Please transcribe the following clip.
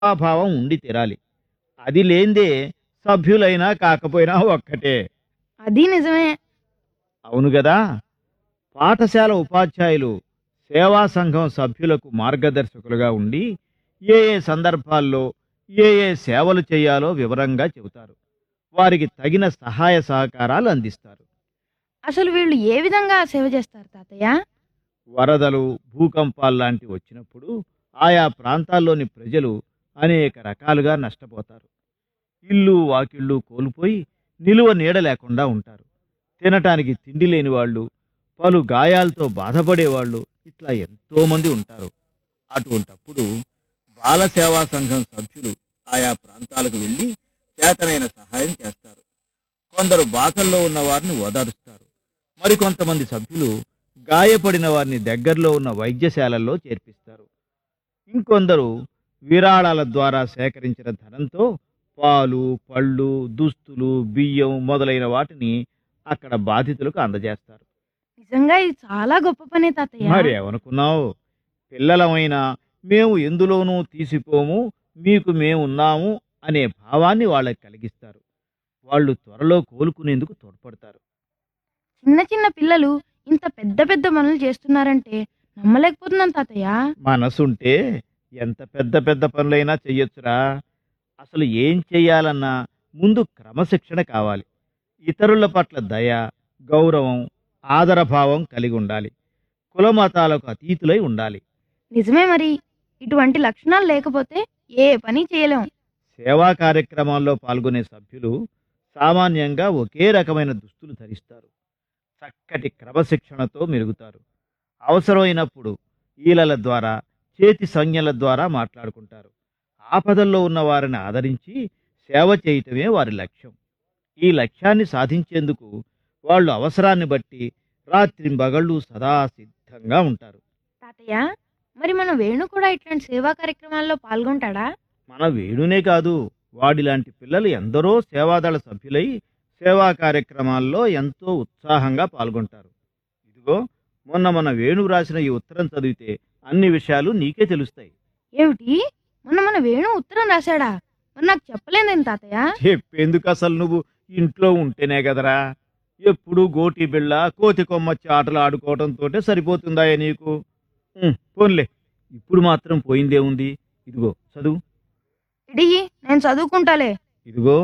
సేవాభావం ఉండి తీరాలి అది లేందే సభ్యులైనా కాకపోయినా ఒక్కటే అది నిజమే అవును గదా పాఠశాల ఉపాధ్యాయులు సేవా సంఘం సభ్యులకు మార్గదర్శకులుగా ఉండి ఏ ఏ సందర్భాల్లో ఏ ఏ సేవలు చేయాలో వివరంగా చెబుతారు వారికి తగిన సహాయ సహకారాలు అందిస్తారు అసలు వీళ్ళు ఏ విధంగా సేవ చేస్తారు తాతయ్య వరదలు భూకంపాలు లాంటివి వచ్చినప్పుడు ఆయా ప్రాంతాల్లోని ప్రజలు అనేక రకాలుగా నష్టపోతారు ఇల్లు వాకిళ్ళు కోల్పోయి నిలువ నీడ లేకుండా ఉంటారు తినటానికి తిండి లేని వాళ్ళు పలు గాయాలతో బాధపడేవాళ్ళు ఇట్లా ఎంతోమంది ఉంటారు అటువంటప్పుడు బాల సేవా సంఘం సభ్యులు ఆయా ప్రాంతాలకు వెళ్ళి చేతనైన సహాయం చేస్తారు కొందరు బాధల్లో ఉన్న వారిని ఓదారుస్తారు మరికొంతమంది సభ్యులు గాయపడిన వారిని దగ్గరలో ఉన్న వైద్యశాలల్లో చేర్పిస్తారు ఇంకొందరు విరాళాల ద్వారా సేకరించిన ధనంతో పాలు పళ్ళు దుస్తులు బియ్యం మొదలైన వాటిని అక్కడ బాధితులకు అందజేస్తారు నిజంగా ఇది చాలా గొప్ప పనే తాతయ్య మరి ఏమనుకున్నావు పిల్లలమైనా మేము ఎందులోనూ తీసిపోము మీకు మేమున్నాము అనే భావాన్ని వాళ్ళకి కలిగిస్తారు వాళ్ళు త్వరలో కోలుకునేందుకు తోడ్పడతారు చిన్న చిన్న పిల్లలు ఇంత పెద్ద పెద్ద పనులు చేస్తున్నారంటే నమ్మలేకపోతున్నాను తాతయ్య మనసుంటే ఎంత పెద్ద పెద్ద పనులైనా చెయ్యొచ్చురా అసలు ఏం చెయ్యాలన్నా ముందు క్రమశిక్షణ కావాలి ఇతరుల పట్ల దయ గౌరవం ఆదరభావం కలిగి ఉండాలి కులమతాలకు అతీతులై ఉండాలి నిజమే మరి ఇటువంటి లక్షణాలు లేకపోతే ఏ పని చేయలేం సేవా కార్యక్రమాల్లో పాల్గొనే సభ్యులు సామాన్యంగా ఒకే రకమైన దుస్తులు ధరిస్తారు చక్కటి క్రమశిక్షణతో మెరుగుతారు అవసరమైనప్పుడు ఈలల ద్వారా చేతి సంజ్ఞల ద్వారా మాట్లాడుకుంటారు ఆపదల్లో ఉన్న వారిని ఆదరించి సేవ చేయటమే వారి లక్ష్యం ఈ లక్ష్యాన్ని సాధించేందుకు వాళ్ళు అవసరాన్ని బట్టి రాత్రింబగళ్ళు సదా సిద్ధంగా ఉంటారు తాతయ్య మరి మన వేణు కూడా ఇట్లాంటి సేవా కార్యక్రమాల్లో పాల్గొంటాడా మన వేణునే కాదు వాడిలాంటి పిల్లలు ఎందరో సేవాదళ సభ్యులై సేవా కార్యక్రమాల్లో ఎంతో ఉత్సాహంగా పాల్గొంటారు ఇదిగో మొన్న మన వేణు రాసిన ఈ ఉత్తరం చదివితే అన్ని విషయాలు నీకే తెలుస్తాయి ఏమిటి మొన్న మన వేణు ఉత్తరం రాశాడా మరి నాకు చెప్పలేదేం తాతయ్య చెప్పేందుకు అసలు నువ్వు ఇంట్లో ఉంటేనే కదరా ఎప్పుడు గోటి బిళ్ళ కోతి కొమ్మచ్చి ఆటలు ఆడుకోవడంతోటే సరిపోతుందా నీకు ఉం, పోన్లే ఇప్పుడు మాత్రం పోయిందే ఉంది ఇదిగో చదువు ఇడిగి నేను చదువుకుంటాలే ఇదిగో